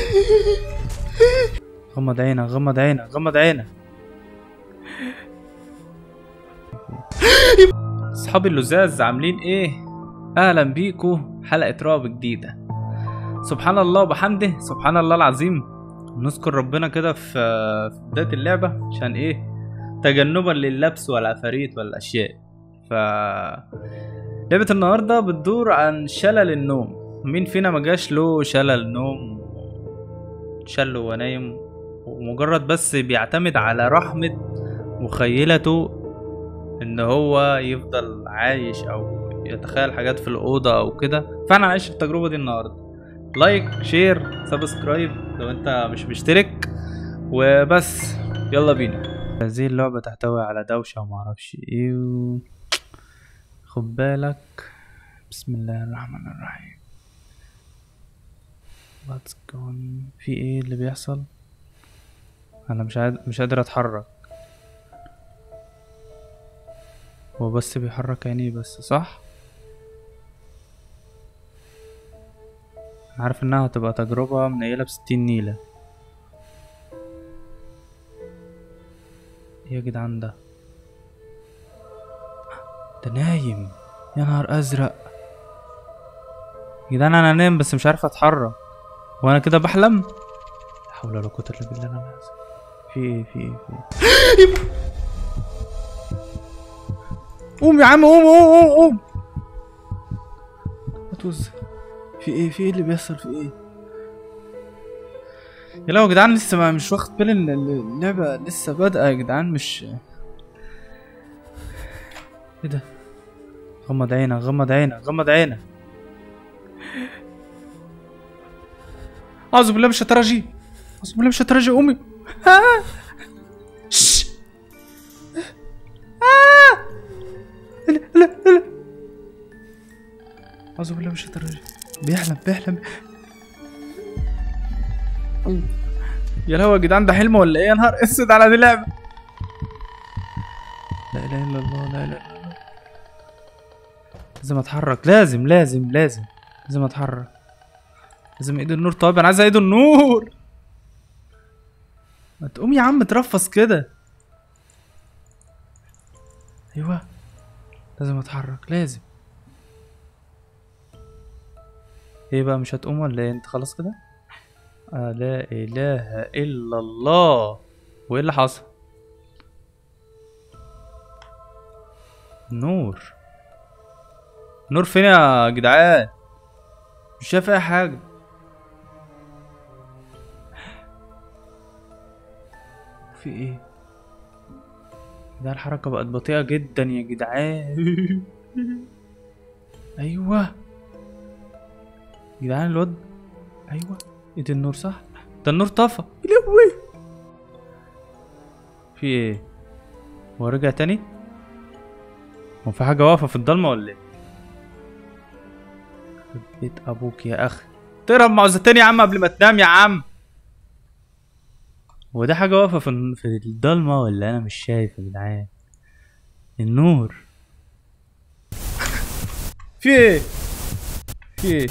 غمض عينك غمض عينك غمض عينك اصحابي اللزاز عاملين ايه اهلا بيكو حلقة رعب جديدة سبحان الله وبحمده سبحان الله العظيم نذكر ربنا كده في في بداية اللعبة عشان ايه تجنبا لللبس والعفاريت والاشياء ف لعبة النهاردة بتدور عن شلل النوم مين فينا ما جاش له شلل نوم شل وهو نايم ومجرد بس بيعتمد على رحمة مخيلته ان هو يفضل عايش او يتخيل حاجات في الأوضة او كده فانا عايش التجربة دي النهاردة لايك شير سبسكرايب لو انت مش مشترك وبس يلا بينا هذه اللعبة تحتوي على دوشة ومعرفش ايه و... خد بالك بسم الله الرحمن الرحيم What's going في ايه اللي بيحصل انا مش قادر مش قادر اتحرك هو بس بيحرك عينيه بس صح عارف انها هتبقى تجربة منيلة بستين نيلة ايه يا جدعان ده ده نايم يا نهار ازرق يا جدعان انا نايم بس مش عارف اتحرك وانا كده بحلم لا حول ولا قوه الا بالله انا لازم في ايه في ايه في ايه قوم يا عم قوم قوم قوم قوم هتوز في ايه في ايه اللي بيحصل في ايه يا لو يا جدعان لسه ما مش واخد بالي ان اللعبه لسه بادئه يا جدعان مش ايه ده غمض عينك غمض عينك غمض عينك اعوذ بالله من الشيطان الرجيم اعوذ بالله من الشيطان الرجيم امي آه. شش. آه. لا لا لا اعوذ بالله من الشيطان الرجيم بيحلم بيحلم يا لهوي يا جدعان ده حلم ولا ايه يا نهار اسود على دي لعبه لا اله الا الله لا اله الا الله لازم اتحرك لازم لازم لازم لازم اتحرك لازم ايد النور طيب انا عايز ايد النور ما تقوم يا عم ترفص كده ايوه لازم اتحرك لازم ايه بقى مش هتقوم ولا ايه انت خلاص كده آه لا اله الا الله وايه اللي حصل نور نور فين يا جدعان مش شايف اي حاجه في ايه ده الحركة بقت بطيئة جدا يا جدعان ايوه جدعان الواد ايوه ايه ده النور صح ده النور طفى يا لهوي في ايه هو رجع تاني هو في حاجة واقفة في الضلمة ولا ايه يخرب بيت ابوك يا اخي تهرب معوذتين يا عم قبل ما تنام يا عم هو ده حاجة واقفة في في الضلمة ولا أنا مش شايف يا جدعان؟ النور في إيه؟ في إيه؟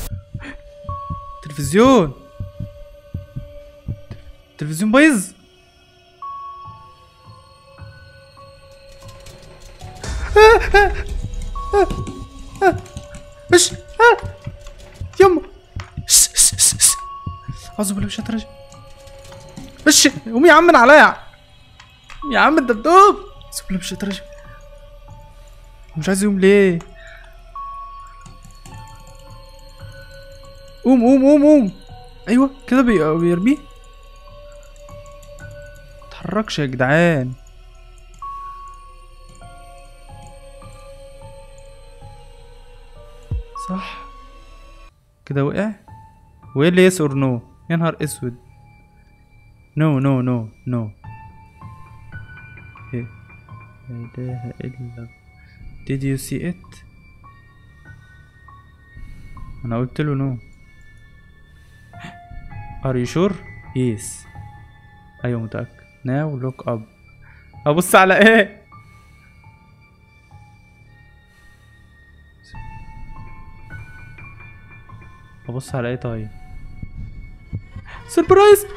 تلفزيون تلفزيون بايظ ايش يما اعوذ بالله من الشيطان الرجيم ايش قوم يا عم من عليا يا عم الدبدوب سيب لي الشيطان الرجيم هو مش عايز يقوم ليه قوم قوم قوم قوم ايوه كده بي- بيرميه متحركش يا جدعان صح كده وقع وايه اللي يس اور نو يا نهار اسود نو نو نو نو إيه؟ لا اله الا did you see it انا قلت له نو are you sure yes ايوه متاكد now look up ابص على ايه ابص على ايه طيب سربرايز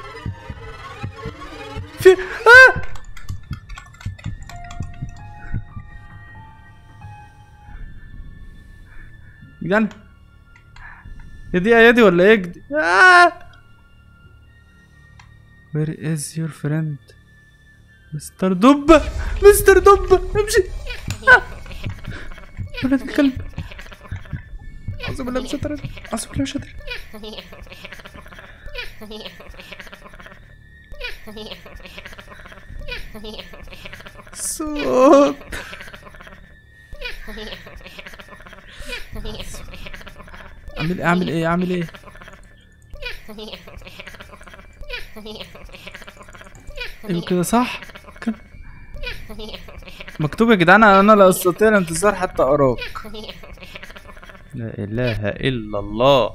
في آه! جدعان يا دي يا دي ولا ايه جد- آه! Where is your friend مستر دب مستر دب امشي آه! ولد الكلب اعوذ بالله من الشيطان الرجيم. اعوذ بالله من الشيطان الرجيم. صوت اعمل ايه اعمل ايه اعمل ايه ايوه كده صح كده. مكتوب يا جدعان انا لا استطيع الانتظار حتى اراك لا اله الا الله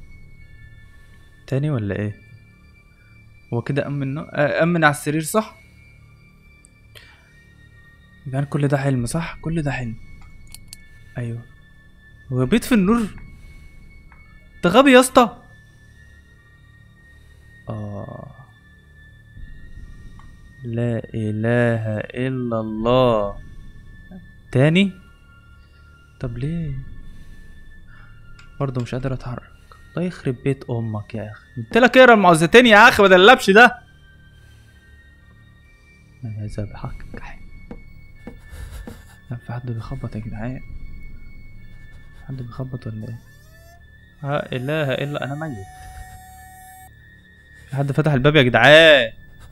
تاني ولا ايه هو كده امن نو... آه، امن على السرير صح جدعان كل ده حلم صح كل ده حلم ايوه هو بيطفي النور انت غبي يا اسطى اه لا اله الا الله تاني طب ليه برضه مش قادر اتحرك الله يخرب بيت امك يا اخي قلت لك اقرا المعوذتين يا اخي بدل اللبش ده هذا بحق الجحيم لا في حد بيخبط يا جدعان حد بيخبط ولا ايه لا اله الا انا ميت في حد فتح الباب يا جدعان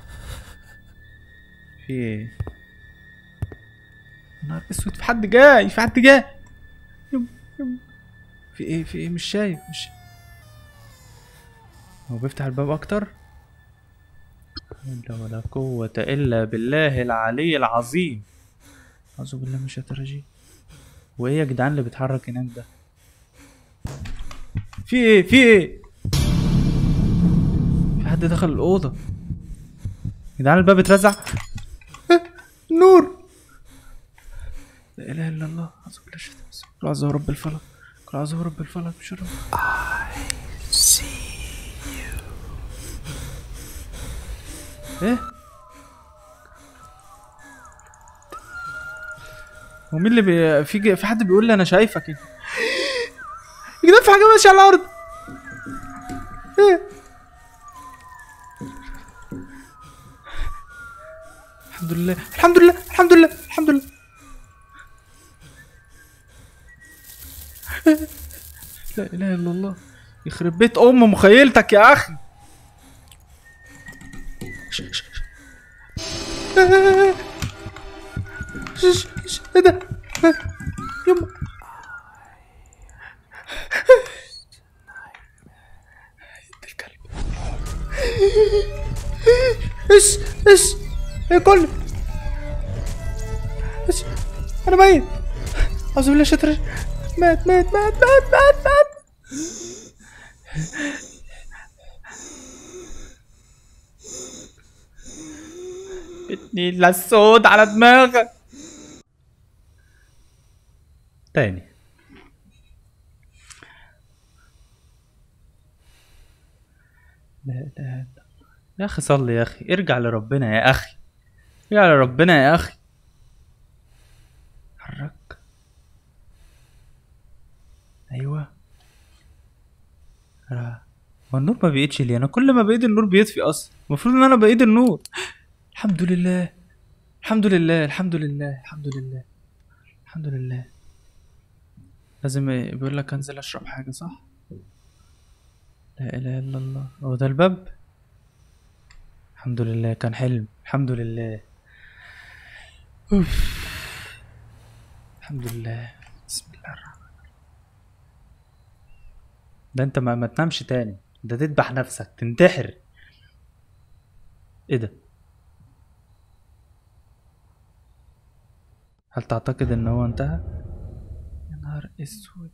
في ايه يا نهار اسود في حد جاي في حد جاي يم يم في ايه في ايه مش شايف مش هو بيفتح الباب اكتر لا ولا قوة الا بالله العلي العظيم اعوذ بالله من الشيطان الرجيم وايه يا جدعان اللي بيتحرك هناك ده في ايه في ايه في حد دخل الاوضه يا جدعان الباب اترزع نور لا اله الا الله اعوذ بالله من الشيطان الرجيم. قل اعوذ برب الفلق قل اعوذ برب الفلق من شر ايه هو مين اللي بي... في ج- في حد بيقول لي انا شايفك يا جدعان في حاجه ماشيه على الارض ايه الحمد لله الحمد لله الحمد لله الحمد لله لا اله الا الله يخرب بيت ام مخيلتك يا اخي ش- ش- ش- ش- ش- ايه ده يما الكلب ايش ايش ايه كل ايش انا ميت اعوذ بالله شطر مات مات مات مات مات مات اتنين السود على دماغك تاني لا لا لا يا اخي صلي يا اخي ارجع لربنا يا اخي ارجع لربنا يا اخي حرك ايوه آه. هو النور ما بيقيدش ليه انا كل ما بايد النور بيطفي اصلا المفروض ان انا بايد النور الحمد لله الحمد لله الحمد لله الحمد لله الحمد لله لازم بيقول لك انزل اشرب حاجه صح لا اله الا الله هو ده الباب الحمد لله كان حلم الحمد لله أوف. الحمد لله بسم الله الرحمن الرحيم ده انت ما, ما تنامش تاني ده تذبح نفسك تنتحر ايه ده هل تعتقد ان هو انتهى يا نهار اسود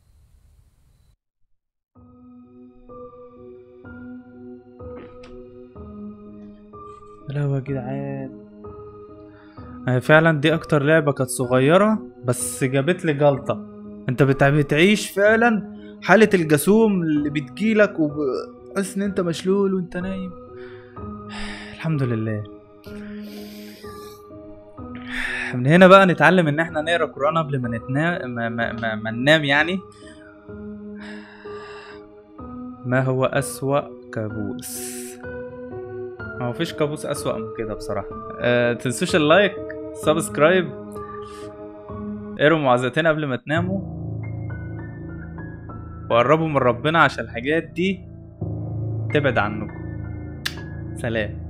لا يا جدعان هي فعلا دي اكتر لعبة كانت صغيرة بس جابت لي جلطة انت بتع- بتعيش فعلا حالة الجاسوم اللي بتجيلك وب... تحس ان انت مشلول وانت نايم الحمد لله من هنا بقى نتعلم ان احنا نقرا قران قبل ما نتنام ما, ما, ما, ما ننام يعني ما هو اسوا كابوس ما هو فيش كابوس اسوا من كده بصراحه أه تنسوش اللايك سبسكرايب اقروا معوذتين قبل ما تناموا وقربوا من ربنا عشان الحاجات دي تبعد عنكم سلام